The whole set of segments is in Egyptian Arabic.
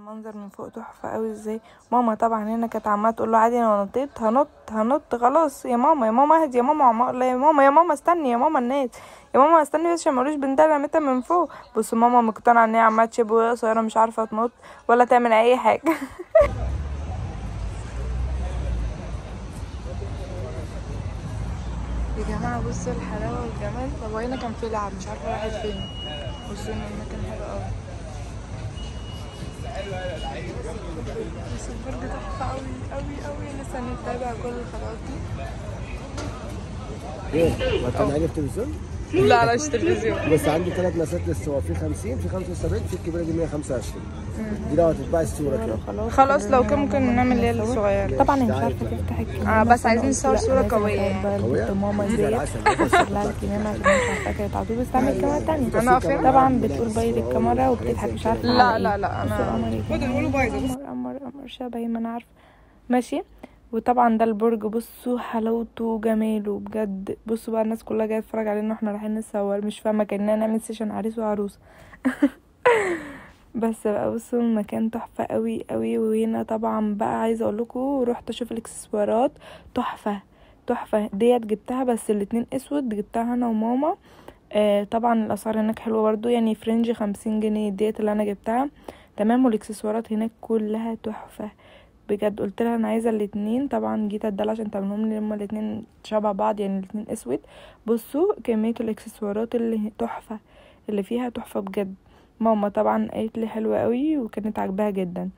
المنظر من فوق تحفه قوي ازاي ماما طبعا هنا كانت عماله تقول له عادي انا نطيت هنط هنط خلاص يا ماما يا ماما اهدي يا ماما عمال اقول لها يا ماما يا ماما استني يا ماما الناس يا ماما استني بس عشان مالوش بنت رميتها من فوق بص ماما مقتنعه ان هي عماله تشب وهي قصيره مش عارفه تنط ولا تعمل اي حاجه يا جماعه بصوا الحلاوه والجمال طب هنا كان في لعب مش عارفه راحت فين بصوا ان المكان حلو قوي بس البرج تحفه قوي قوي قوي لسه هنتابع كل الخطوات دي ايه؟ ما كان عارف تلفزيون؟ لا لا مش تلفزيون بس عندي ثلاث مسات للصور في 50 في 75 في الكبيره دي 125 دي لو هتتباع الصوره كده خلاص لو كان ممكن نعمل اللي هي الصغيره طبعا هي مش عارفه تفتح الكمامه اه بس عايزين نصور لا، صوره لازم قويه تقعد بقى قوية؟ البت ماما زي ديت العسل. تفتح لها الكمامه عشان مش عارفه كانت على طول بتستعمل كاميرا تانية أنا فاهمة. طبعا بتقول باي للكاميرا وبتضحك مش عارفه لا على لا إيه. لا بصوا انا قمر يا خدوا جماعة. قولوا بايظة. قمر قمر قمر شبهي ما انا عارفه ماشي وطبعا ده البرج بصوا حلاوته وجماله بجد بصوا بقى الناس كلها جايه تتفرج علينا واحنا رايحين نصور مش فاهمه كاننا نعمل سيشن عريس وعروسه بس بقى بصوا المكان تحفه قوي قوي وهنا طبعا بقى عايزه اقول لكم رحت اشوف الاكسسوارات تحفه تحفه ديت جبتها بس الاتنين اسود جبتها انا وماما آه طبعا الاسعار هناك حلوه برضو يعني فرنج خمسين جنيه ديت اللي انا جبتها تمام والاكسسوارات هناك كلها تحفه بجد قلت لها انا عايزه الاتنين طبعا جيت ادلع عشان تعملهم لي هما الاتنين شبه بعض يعني الاتنين اسود بصوا كميه الاكسسوارات اللي تحفه اللي فيها تحفه بجد ماما طبعا قالت لي حلوه قوي وكانت عاجباها جدا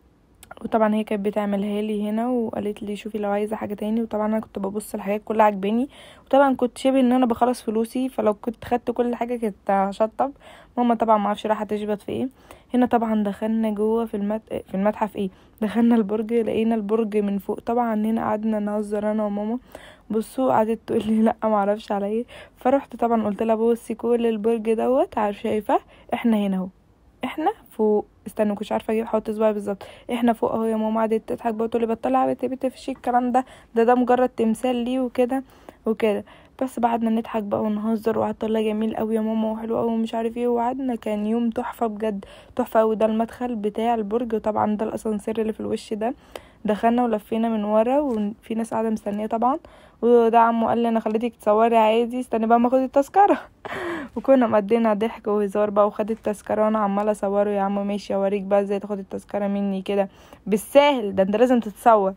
وطبعا هي كانت بتعملها لي هنا وقالت لي شوفي لو عايزه حاجه تاني وطبعا انا كنت ببص الحاجات كلها عجباني وطبعا كنت شبه ان انا بخلص فلوسي فلو كنت خدت كل حاجه كنت هشطب ماما طبعا ما اعرفش رايحه تشبط في ايه هنا طبعا دخلنا جوه في المت... في المتحف ايه دخلنا البرج لقينا البرج من فوق طبعا هنا قعدنا نهزر انا وماما بصوا قعدت تقول لي لا ما اعرفش على ايه فرحت طبعا قلت لها بصي كل البرج دوت عارف شايفه احنا هنا اهو احنا فوق استنوا كنتش عارفه اجيب احط صباعي بالظبط احنا فوق اهو يا ماما قعدت تضحك بقى تقول لي بطلع يا بنتي بنتي فيش الكلام ده ده ده مجرد تمثال ليه وكده وكده بس بعدنا نضحك بقى ونهزر وقعدت اقول لها جميل قوي يا ماما وحلو قوي ومش عارف ايه وقعدنا كان يوم تحفه بجد تحفه قوي ده المدخل بتاع البرج وطبعا ده الاسانسير اللي في الوش ده دخلنا ولفينا من ورا وفي ناس قاعده مستنيه طبعا وده عمو قال لي انا خليتك تصوري عادي استني بقى ما اخد التذكره وكنا مقضينا ضحك وهزار بقى وخد التذكره وانا عماله اصوره يا عم ماشي اوريك بقى ازاي تاخد التذكره مني كده بالساهل ده انت لازم تتصور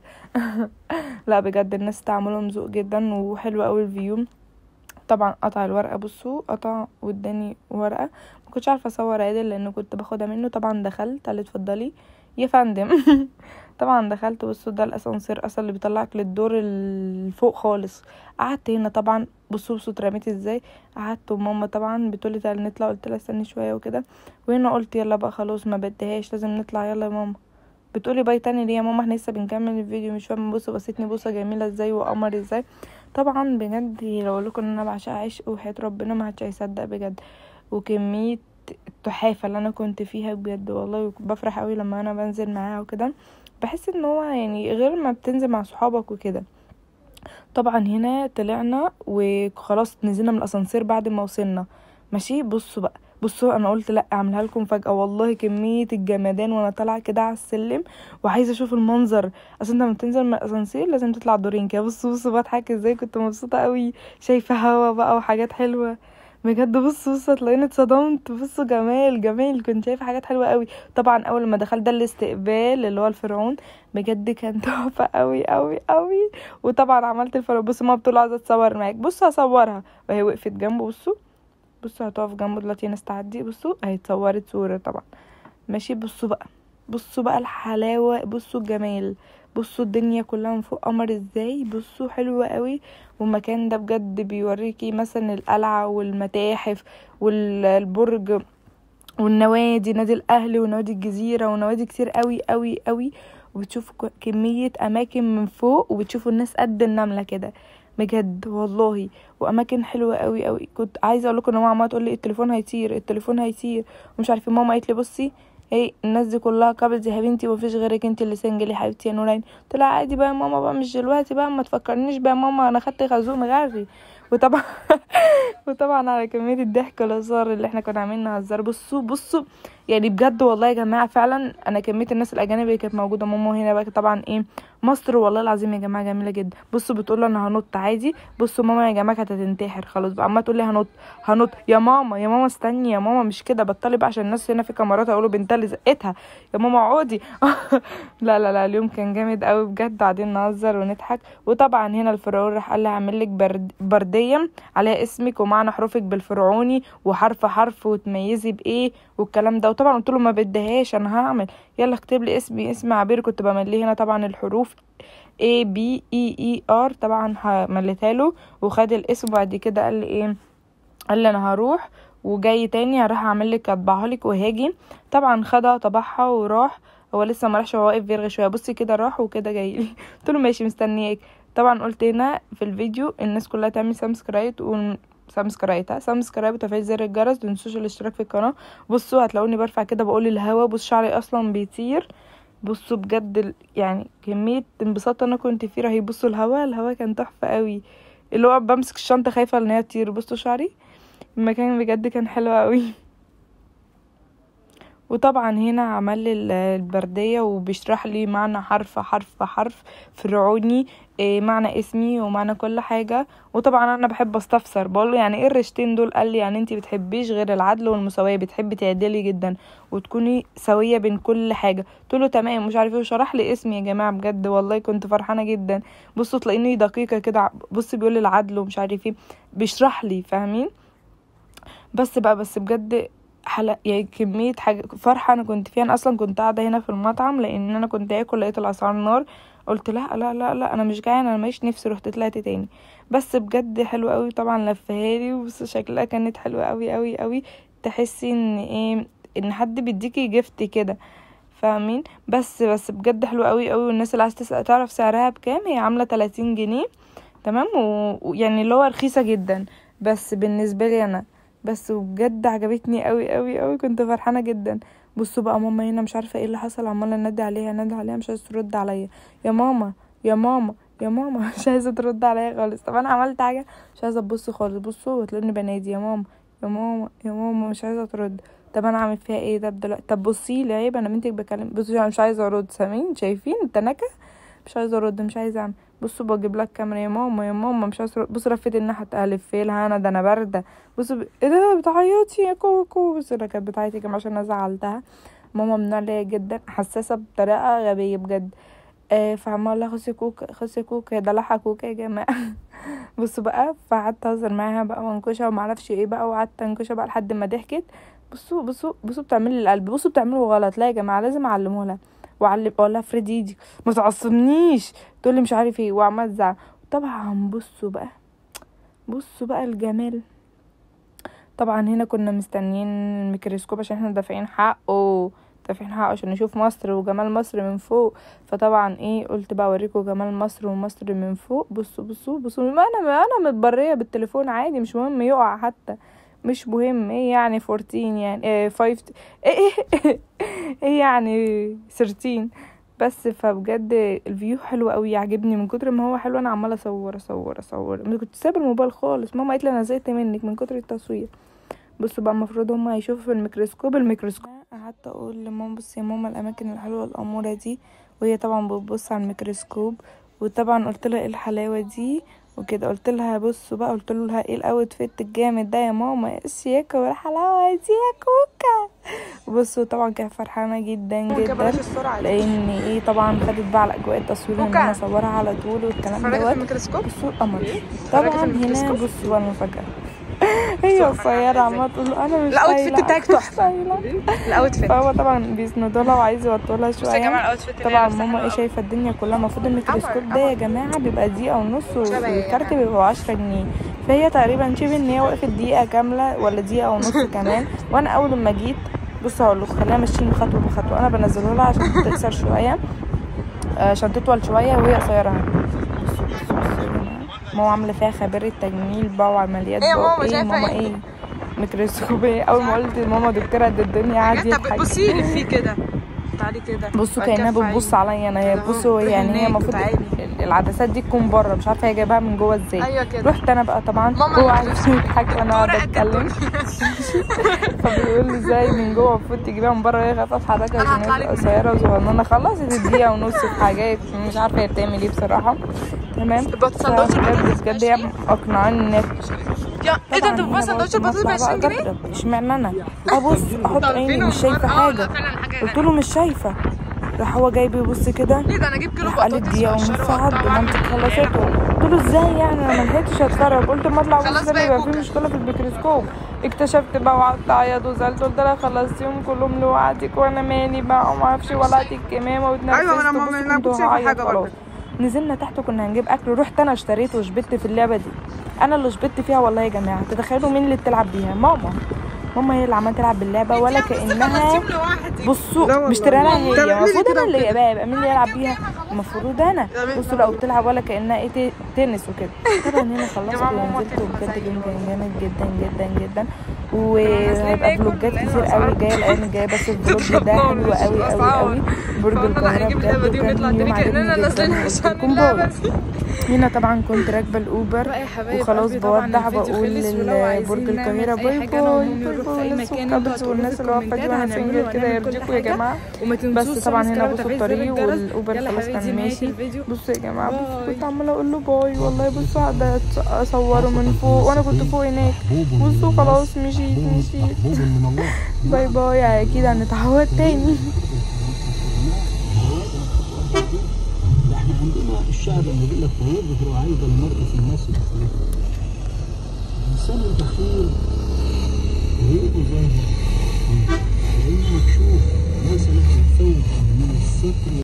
لا بجد الناس تعاملهم ذوق جدا وحلو قوي الفيو طبعا قطع الورقه بصوا قطع واداني ورقه ما كنتش عارفه اصور عادل لان كنت باخدها منه طبعا دخلت قال لي اتفضلي يا فندم طبعا دخلت بصوا ده الاسانسير اصلا اللي بيطلعك للدور الفوق خالص قعدت هنا طبعا بصوا بصوا اترميت ازاي قعدت وماما طبعا بتقولي تعالي نطلع قلت لها استني شويه وكده وهنا قلت يلا بقى خلاص ما بديهاش لازم نطلع يلا يا ماما بتقولي باي تاني ليه يا ماما احنا لسه بنكمل الفيديو مش فاهمه بصوا بصيتني بوسه جميله ازاي وقمر ازاي طبعا بجد لو اقول لكم ان انا بعشق عشق وحياه ربنا ما حدش هيصدق بجد وكميه التحافه اللي انا كنت فيها بجد والله بفرح قوي لما انا بنزل معاها وكده بحس ان هو يعني غير ما بتنزل مع صحابك وكده طبعا هنا طلعنا وخلاص نزلنا من الاسانسير بعد ما وصلنا ماشي بصوا بقى بصوا انا قلت لا اعملها لكم فجاه والله كميه الجمدان وانا طالعه كده على السلم وعايزه اشوف المنظر اصل انت لما تنزل من الاسانسير لازم تطلع دورين كده بصوا بصوا بضحك ازاي كنت مبسوطه قوي شايفه هوا بقى وحاجات حلوه بجد بصوا بصوا تلاقيني اتصدمت بصوا جمال جمال كنت شايفه حاجات حلوه قوي طبعا اول ما دخلت ده الاستقبال اللي هو الفرعون بجد كان تحفه قوي قوي قوي وطبعا عملت الفرعون بصوا ما بتقول عايزه اتصور معاك بصوا هصورها وهي وقفت جنبه بصوا بصوا هتقف جنبه دلوقتي ناس تعدي بصوا اهي اتصورت صوره طبعا ماشي بصوا بقى بصوا بقى الحلاوه بصوا الجمال بصوا الدنيا كلها من فوق قمر ازاي بصوا حلوة قوي والمكان ده بجد بيوريكي مثلا القلعة والمتاحف والبرج والنوادي نادي الاهلي ونوادي الجزيرة ونوادي كتير قوي قوي قوي وبتشوفوا كمية اماكن من فوق وبتشوفوا الناس قد النملة كده بجد والله واماكن حلوه قوي قوي كنت عايزه اقول لكم ان ماما عماله تقول لي التليفون هيطير التليفون هيطير ومش عارفه ماما قالت لي بصي هي الناس دي كلها كابلز يا بنتي ومفيش غيرك انت اللي سنجل يا حبيبتي يا نورين قلت لها عادي بقى يا ماما بقى مش دلوقتي بقى ما تفكرنيش بقى يا ماما انا خدت خازوق مغري وطبعا وطبعا على كميه الضحك والهزار اللي احنا كنا عاملين نهزر بصوا بصوا يعني بجد والله يا جماعه فعلا انا كميه الناس الاجانب اللي كانت موجوده ماما هنا بقى طبعا ايه مصر والله العظيم يا جماعه جميله جدا بصوا بتقول له انا هنط عادي بصوا ماما يا جماعه كانت هتنتحر خلاص بقى عماله تقول لي هنط هنط يا ماما يا ماما استني يا ماما مش كده بطلي بقى عشان الناس هنا في كاميرات يقولوا بنتها اللي زقتها يا ماما اقعدي لا لا لا اليوم كان جامد قوي بجد قاعدين نهزر ونضحك وطبعا هنا الفرعون راح قال لي هعمل لك برد برديه عليها اسمك ومعنى حروفك بالفرعوني وحرف حرف وتميزي بايه والكلام ده وطبعا قلت له ما بديهاش انا هعمل يلا اكتب لي اسمي اسم عبير كنت بمليه هنا طبعا الحروف A B E E R طبعا ه- مليتها له وخد الاسم وبعد كده قال لي ايه قال لي انا هروح وجاي تاني هروح اعمل لك اطبعها لك وهاجي طبعا خدها طبعها وراح هو لسه ما راحش هو واقف بيرغي شويه بصي كده راح وكده جاي لي قلت له ماشي مستنياك طبعا قلت هنا في الفيديو الناس كلها تعمل سبسكرايب و سبسكرايب ها سبسكرايب وتفعيل زر الجرس متنسوش الاشتراك في القناه بصوا هتلاقوني برفع كده بقول الهوا بص شعري اصلا بيطير بصوا بجد ال- يعني كميه انبساط انا كنت فيه رهيب بصوا الهوا الهوا كان تحفه قوي اللي هو بمسك الشنطه خايفه ان هي تطير بصوا شعري المكان بجد كان حلو قوي وطبعا هنا عمل لي ال- البردية وبيشرح لي معنى حرف حرف حرف فرعوني إيه معنى اسمي ومعنى كل حاجة وطبعا انا بحب استفسر بقول له يعني ايه الرشتين دول قال لي يعني انتي بتحبيش غير العدل والمساواة بتحبي تعدلي جدا وتكوني سوية بين كل حاجة قلت له تمام مش عارف ايه وشرح لي اسمي يا جماعة بجد والله كنت فرحانة جدا بصوا تلاقيني دقيقة كده بص بيقول لي العدل ومش عارف ايه بيشرح لي فاهمين بس بقى بس بجد حلق يعني كمية حاجة فرحة أنا كنت فيها أنا أصلا كنت قاعدة هنا في المطعم لأن أنا كنت آكل لقيت الأسعار نار قلت لا لا لا لا أنا مش جعانة أنا ماليش نفسي رحت طلعت تاني بس بجد حلو قوي طبعا لفهالي وبص شكلها كانت حلوة قوي قوي قوي تحسي ان ايه ان حد بيديكي جفت كده فاهمين بس بس بجد حلو قوي قوي والناس اللي عايزه تسأل تعرف سعرها بكام هي عامله 30 جنيه تمام و- ويعني اللي هو رخيصه جدا بس بالنسبه لي انا بس وبجد عجبتني قوي قوي قوي كنت فرحانه جدا بصوا بقى ماما هنا مش عارفه ايه اللي حصل عماله انادي عليها انادي عليها مش عايزه ترد عليا يا ماما يا ماما يا ماما مش عايزه ترد عليا خالص طب انا عملت حاجه مش عايزه تبص خالص بصوا وتلاقوني بنادي يا ماما يا ماما يا ماما مش عايزه ترد طب انا اعمل فيها ايه طب دلوقتي طب بصي لي عيب انا بنتك بكلم بصوا انا مش عايزه ارد سامعين شايفين التنكه مش عايزه ارد مش عايزه اعمل بصوا بجيب لك كاميرا يا ماما يا ماما مش عايزه أرد. بصوا لفيت الناحيه الف لها انا ده انا بارده بصوا ب... ايه ده بتعيطي يا كوكو بصوا انا كانت بتعيط يا جماعه عشان انا زعلتها ماما من عليا جدا حساسه بطريقه غبيه بجد آه فعمال لها خصي كوكا خصي كوكا دلعها كوكا يا جماعه بصوا بقى فقعدت اهزر معاها بقى وانكشها ومعرفش ايه بقى وقعدت انكشها بقى لحد ما ضحكت بصوا بصوا بصوا بتعملي القلب بصوا بتعملوا غلط لا يا جماعه لازم اعلمه لها واعلم اقول لها افرضي ايدك ما تعصبنيش تقول لي مش عارف ايه وعمال تزعق طبعا بصوا بقى بصوا بقى الجمال طبعا هنا كنا مستنيين الميكروسكوب عشان احنا دافعين حقه دافعين حقه عشان نشوف مصر وجمال مصر من فوق فطبعا ايه قلت بقى اوريكم جمال مصر ومصر من فوق بصوا بصوا بصوا ما انا ما انا متبريه بالتليفون عادي مش مهم يقع حتى مش مهم ايه يعني 14 يعني ايه 5 ايه ايه ايه يعني 13 بس فبجد الفيو حلو قوي عجبني من كتر ما هو حلو انا عماله اصور اصور اصور انا كنت سايبه الموبايل خالص ماما قالت لي انا زهقت منك من كتر التصوير بصوا بقى المفروض هما هيشوفوا في الميكروسكوب الميكروسكوب قعدت اقول لماما بصي يا ماما الاماكن الحلوه الاموره دي وهي طبعا بتبص على الميكروسكوب وطبعا قلت لها ايه الحلاوه دي وكده قلت لها بصوا بقى قلت لها ايه الاوتفيت الجامد ده يا ماما ايه الشياكه والحلاوه دي يا كوكا بصوا طبعا كانت فرحانه جدا جدا السرعه لان ايه طبعا خدت بقى على اجواء التصوير ان كوكا. انا اصورها على طول والكلام اتفرجت في دوت الميكروسكوب بصوا القمر اتفرجت في طبعا هنا الميكروسكوب؟ بصوا بقى المفاجاه هي قصيره عماله تقول له انا مش الاوتفيت طايلة. بتاعك تحفة. طايلة. الاوتفيت فهو طبعا بيسندوا لها وعايز يوطوا لها بصوا يا جماعه شويه الاوتفيت اللي طبعا هي ماما ايه لابساها شايفه الدنيا كلها المفروض الميكروسكوب ده يا جماعه بيبقى دقيقه ونص شبه يا والكارت جماعة. بيبقى عشرة جنيه فهي تقريبا شبه ان هي وقفت دقيقه كامله ولا دقيقه ونص كمان وانا اول ما جيت بص هقول لكم خلينا ماشيين خطوه بخطوه انا بنزله لها عشان تقصر شويه آه، عشان تطول شويه وهي قصيره بصوا بصوا بصوا يا جماعه ماما عامله فيها خبيره تجميل بقى وعمليات إيه يا بقى ماما، ايه شايفة ماما إيه؟ ايه ميكروسكوب ايه اول ما قلت لماما دكتوره قد الدنيا قعدت طب يضحك بصي لي فيه كده تعالي كده بصوا بعد كده كانها ارفعي. بتبص عليا انا هي كده بصوا اهو. يعني هي هناك المفروض وتعالي. العدسات دي تكون بره مش عارفه هي جايباها من جوه ازاي ايوه كده رحت انا بقى طبعا ماما هو أنا عايز يضحك وانا قاعده اتكلم فبيقول لي ازاي من جوه المفروض تجيبها من بره هي خايفه اتحركها أنا عشان هطلع هي لك قصيره وصغننه خلصت الدقيقه ونص في حاجات مش عارفه هي بتعمل ايه بصراحه تمام البط- سندوتش فبجد بجد هي اقنعاني ان هي يا ايه ده انت طبعاً بتبص هنا سندوتش برضه البطاطس ب مطلع 20 بقى جنيه أجرب. اشمعنى انا ابص احط عيني مش شايفه حاجه قلت له مش شايفه راح هو جاي بيبص كده ايه ده انا اجيب كيلو راح قال لي بطاطس دقيقة ونص وأقشره عدى وأقطعه مامتك وأعمل خلصته قلت له ازاي يعني انا ما لحقتش اتفرج قلت ما اطلع خلاص بص ده بقى بيبقى كوكا. فيه مشكله في الميكروسكوب اكتشفت بقى وقعدت اعيط وزعلت قلت لها خلصتيهم كلهم لوحدك وانا مالي بقى وما اعرفش ولعت الكمامه واتنفست أيوة، أنا ما- وبص ما كنت كنتش شايفة هعيط حاجة خلاص. برضه. نزلنا تحت كنا هنجيب اكل رحت انا اشتريت وشبت في اللعبه دي انا اللي شبت فيها والله يا جماعه تتخيلوا مين اللي بتلعب بيها ماما ماما هي اللي عماله تلعب باللعبه ولا كانها بصوا مشتريها هي طب اعملي المفروض كده انا اللي وكده. يبقى يبقى مين اللي يلعب بيها المفروض انا بصوا لو بتلعب ولا كانها ايه ت- تنس وكده طبعا هنا خلصت جماعة ماما ونزلت تنفع وبجد زي كان ماما. جامد جدا جدا جدا وهيبقى فلوجات كتير قوي جايه الايام الجايه بس الفلوج ده حلو قوي قوي قوي برج فقلنا لا القاهره هنجيب بجد اللعبة دي وكان ونطلع يوم تاني كأننا عجبني نازلين جدا عشان وقلت لكم اللعبة باي هنا طبعا كنت راكبه الاوبر بقى يا حبايب وخلاص قلبي طبعاً بودع الفيديو بقول خلص ولو عايزين لبرج نعمل القاهره أي باي حاجة أنا باي ومامي باي نروح في باي أي الناس مكان والكابلز انتوا والناس اللي هتقولوا واقفه في دي وانا الكومنتات سنجل كده هنعمله وهنعمل كل يرضيكم يا حاجة. جماعه وما تنسوش بس طبعا هنا سبسكرايب بصوا وتفعيل زر الطريق الجرس. والاوبر يلا خلاص حبايبي كان دي نهاية ماشي الفيديو بصوا يا جماعه بصوا باي. كنت عماله اقول له باي والله بصوا قاعده اصوره من فوق وانا كنت فوق هناك بصوا خلاص مشيت مشيت باي باي اكيد هنتعود تاني احنا عندنا الشعر لما يقول لك طيور بتروح عايده المرء في الناس بخير الانسان البخيل غيره ظاهر غيره مكشوف ليس له ثوب من الستر